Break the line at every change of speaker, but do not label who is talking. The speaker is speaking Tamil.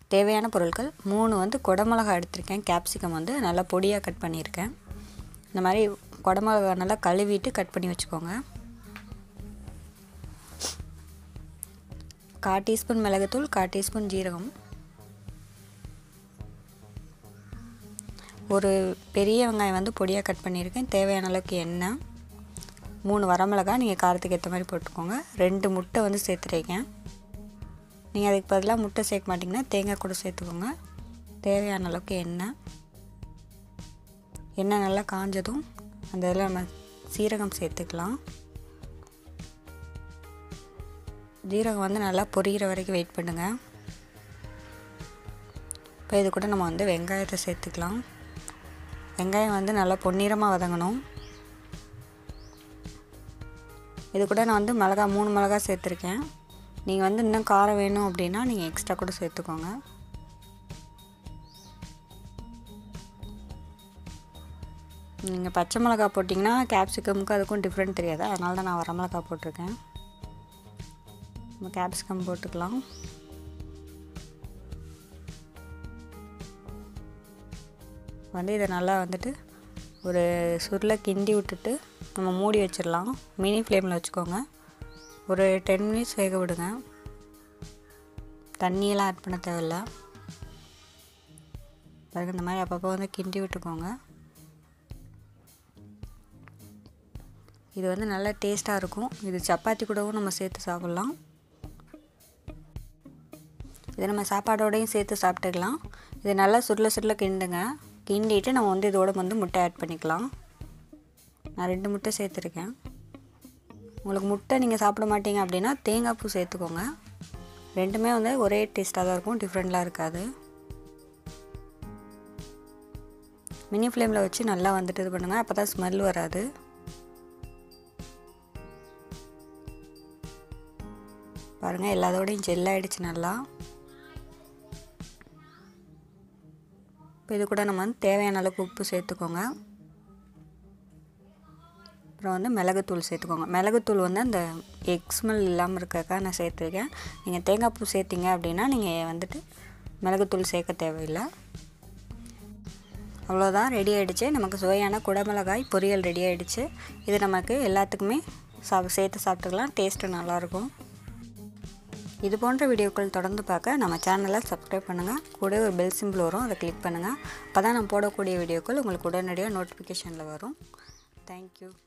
தேவையான பொருட்கள் மூணு வந்து குடமிளகா எடுத்திருக்கேன் கேப்சிகம் வந்து நல்லா பொடியாக கட் பண்ணியிருக்கேன் இந்த மாதிரி குடமிளகா நல்லா கழுவிட்டு கட் பண்ணி வச்சுக்கோங்க கால் டீஸ்பூன் மிளகுத்தூள் கால் டீஸ்பூன் ஜீரகம் ஒரு பெரிய வெங்காயம் வந்து பொடியாக கட் பண்ணியிருக்கேன் தேவையான அளவுக்கு எண்ணெய் மூணு வரமிளகா நீங்கள் காரத்துக்கு ஏற்ற மாதிரி போட்டுக்கோங்க ரெண்டு முட்டை வந்து சேர்த்துருக்கேன் நீங்கள் அதுக்கு பதிலாக முட்டை சேர்க்க மாட்டிங்கன்னா தேங்காய் கூட சேர்த்துக்கோங்க தேவையான அளவுக்கு எண்ணெய் எண்ணெய் நல்லா காஞ்சதும் அந்த இதில் நம்ம சீரகம் சேர்த்துக்கலாம் ஜீரகம் வந்து நல்லா பொரிகிற வரைக்கும் வெயிட் பண்ணுங்கள் இப்போ இது கூட நம்ம வந்து வெங்காயத்தை சேர்த்துக்கலாம் வெங்காயம் வந்து நல்லா பொன்னிறமாக வதங்கணும் இது கூட நான் வந்து மிளகா மூணு மிளகா சேர்த்துருக்கேன் நீங்கள் வந்து இன்னும் காரம் வேணும் அப்படின்னா நீங்கள் எக்ஸ்ட்ரா கூட சேர்த்துக்கோங்க நீங்கள் பச்சை மிளகா போட்டிங்கன்னா கேப்சிகமுக்கு அதுக்கும் டிஃப்ரெண்ட் தெரியாது அதனால தான் நான் வரமிளகா போட்டிருக்கேன் நம்ம கேப்சிகம் போட்டுக்கலாம் வந்து இதை நல்லா வந்துட்டு ஒரு சுருளை கிண்டி விட்டுட்டு நம்ம மூடி வச்சிடலாம் மினி ஃப்ளேமில் வச்சுக்கோங்க ஒரு டென் மினிட்ஸ் வேக விடுங்க தண்ணியெல்லாம் ஆட் பண்ண தேவையில்ல பிறகு இந்த மாதிரி அப்பப்போ வந்து கிண்டி விட்டுக்கோங்க இது வந்து நல்லா டேஸ்ட்டாக இருக்கும் இது சப்பாத்தி கூடவும் நம்ம சேர்த்து சாப்பிட்லாம் இதை நம்ம சாப்பாடோடையும் சேர்த்து சாப்பிட்டுக்கலாம் இது நல்லா சுருள சுருள கிண்டுங்க கிண்டிட்டு நம்ம வந்து இதோட வந்து முட்டை ஆட் பண்ணிக்கலாம் நான் ரெண்டு முட்டை சேர்த்துருக்கேன் உங்களுக்கு முட்டை நீங்கள் சாப்பிட மாட்டீங்க அப்படின்னா தேங்காய் பூ சேர்த்துக்கோங்க ரெண்டுமே வந்து ஒரே டேஸ்ட்டாக தான் இருக்கும் டிஃப்ரெண்ட்லாம் இருக்காது மினி ஃப்ளேமில் வச்சு நல்லா வந்துட்டு இது பண்ணுங்கள் அப்போ தான் ஸ்மெல் வராது பாருங்கள் எல்லாத்தோடையும் ஜெல்லாயிடுச்சு நல்லா இப்போ இது கூட நம்ம வந்து தேவையான அளவுக்கு உப்பு சேர்த்துக்கோங்க அப்புறம் வந்து மிளகுத்தூள் சேர்த்துக்கோங்க மிளகுத்தூள் வந்து அந்த எக் ஸ்மெல் இல்லாமல் இருக்கக்கா நான் சேர்த்துருக்கேன் நீங்கள் தேங்காய் பூ சேர்த்திங்க அப்படின்னா நீங்கள் வந்துட்டு மிளகுத்தூள் சேர்க்க தேவையில்லை அவ்வளோதான் ரெடி ஆகிடுச்சு நமக்கு சுவையான குடமிளகாய் பொரியல் ரெடி ஆகிடுச்சு இது நமக்கு எல்லாத்துக்குமே சா சேர்த்து சாப்பிட்டுக்கலாம் டேஸ்ட்டு நல்லாயிருக்கும் இது போன்ற வீடியோக்கள் தொடர்ந்து பார்க்க நம்ம சேனலை சப்ஸ்கிரைப் பண்ணுங்கள் கூட ஒரு பெல் சிம்பிள் வரும் அதை கிளிக் பண்ணுங்கள் அப்போ தான் நான் போடக்கூடிய வீடியோக்கள் உங்களுக்கு உடனடியாக நோட்டிஃபிகேஷனில் வரும் தேங்க்யூ